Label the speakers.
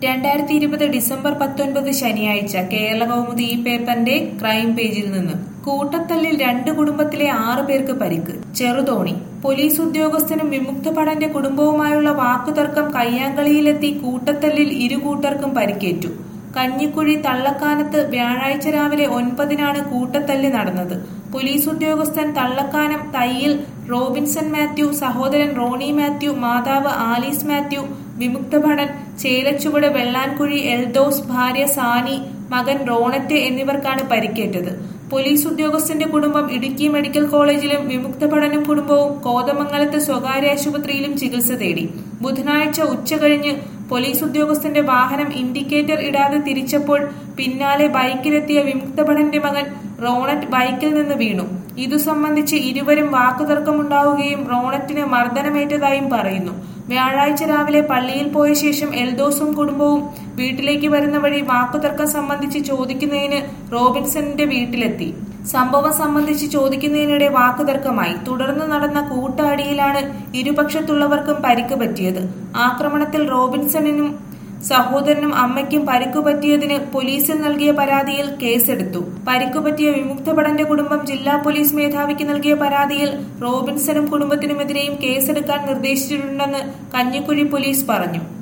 Speaker 1: രണ്ടായിരത്തി ഇരുപത് ഡിസംബർ പത്തൊൻപത് ശനിയാഴ്ച കേരള കൗമുദി ഈ പേപ്പറിന്റെ ക്രൈം പേജിൽ നിന്ന് കൂട്ടത്തല്ലിൽ രണ്ട് കുടുംബത്തിലെ ആറ് പേർക്ക് പരിക്ക് ചെറുതോണി പോലീസ് ഉദ്യോഗസ്ഥനും വിമുക്ത ഭടന്റെ കുടുംബവുമായുള്ള വാക്കുതർക്കം കയ്യാങ്കളിയിലെത്തി കൂട്ടത്തല്ലിൽ ഇരു കൂട്ടർക്കും പരിക്കേറ്റു കഞ്ഞിക്കുഴി തള്ളക്കാനത്ത് വ്യാഴാഴ്ച രാവിലെ ഒൻപതിനാണ് കൂട്ടത്തല്ല് നടന്നത് പോലീസ് ഉദ്യോഗസ്ഥൻ തള്ളക്കാനം തയ്യിൽ റോബിൻസൺ മാത്യു സഹോദരൻ റോണി മാത്യു മാതാവ് ആലീസ് മാത്യു വിമുക്ത ഭടൻ ചേലച്ചുവട് വെള്ളാൻകുഴി എൽദോസ് ഭാര്യ സാനി മകൻ റോണറ്റ് എന്നിവർക്കാണ് പരിക്കേറ്റത് പോലീസ് ഉദ്യോഗസ്ഥന്റെ കുടുംബം ഇടുക്കി മെഡിക്കൽ കോളേജിലും വിമുക്ത ഭടനും കുടുംബവും കോതമംഗലത്ത് സ്വകാര്യ ആശുപത്രിയിലും ചികിത്സ തേടി ബുധനാഴ്ച ഉച്ചകഴിഞ്ഞ് പോലീസ് ഉദ്യോഗസ്ഥന്റെ വാഹനം ഇൻഡിക്കേറ്റർ ഇടാതെ തിരിച്ചപ്പോൾ പിന്നാലെ ബൈക്കിലെത്തിയ വിമുക്ത ഭടന്റെ മകൻ റോണറ്റ് ബൈക്കിൽ നിന്ന് വീണു ഇതു സംബന്ധിച്ച് ഇരുവരും വാക്കുതർക്കമുണ്ടാവുകയും റോണറ്റിന് മർദ്ദനമേറ്റതായും പറയുന്നു വ്യാഴാഴ്ച രാവിലെ പള്ളിയിൽ പോയ ശേഷം എൽദോസും കുടുംബവും വീട്ടിലേക്ക് വരുന്ന വഴി വാക്കുതർക്കം സംബന്ധിച്ച് ചോദിക്കുന്നതിന് റോബിൻസണിന്റെ വീട്ടിലെത്തി സംഭവം സംബന്ധിച്ച് ചോദിക്കുന്നതിനിടെ വാക്കുതർക്കമായി തുടർന്ന് നടന്ന കൂട്ടാടിയിലാണ് ഇരുപക്ഷത്തുള്ളവർക്കും പരിക്ക് പറ്റിയത് ആക്രമണത്തിൽ റോബിൻസണിനും സഹോദരനും അമ്മയ്ക്കും പരിക്കു പറ്റിയതിന് പോലീസിൽ നൽകിയ പരാതിയിൽ കേസെടുത്തു പരിക്കുപറ്റിയ വിമുക്തഭടന്റെ കുടുംബം ജില്ലാ പോലീസ് മേധാവിക്ക് നൽകിയ പരാതിയിൽ റോബിൻസണും കുടുംബത്തിനുമെതിരെയും കേസെടുക്കാൻ നിർദ്ദേശിച്ചിട്ടുണ്ടെന്ന് കഞ്ഞിക്കുഴി പോലീസ് പറഞ്ഞു